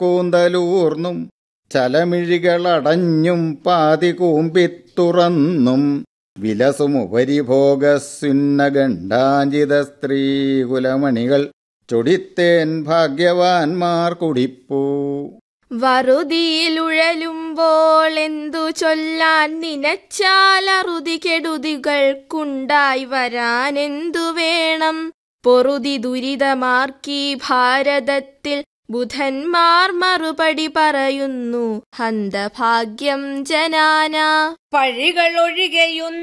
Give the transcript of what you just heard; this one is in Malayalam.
കൂന്തലൂർന്നും ചലമിഴികളടഞ്ഞും പാതി കൂമ്പിത്തുറന്നും വിലസുമുപരിഭോഗസുന്നഗണ്ഡാഞ്ചിത സ്ത്രീകുലമണികൾ ചൊടിത്തേൻ ഭാഗ്യവാൻമാർ കുടിപ്പൂ വറുതിയിലുഴലുമ്പോൾ എന്തു ചൊല്ലാൻ നിനച്ചാലറുതി കെടുതികൾക്കുണ്ടായി വരാൻ എന്തു വേണം പൊറുതി ദുരിതമാർക്കി ഭാരതത്തിൽ ബുധന്മാർ മറുപടി പറയുന്നു ഹന്തഭാഗ്യം ജനാന പഴികൾ ഒഴികെയുന്ന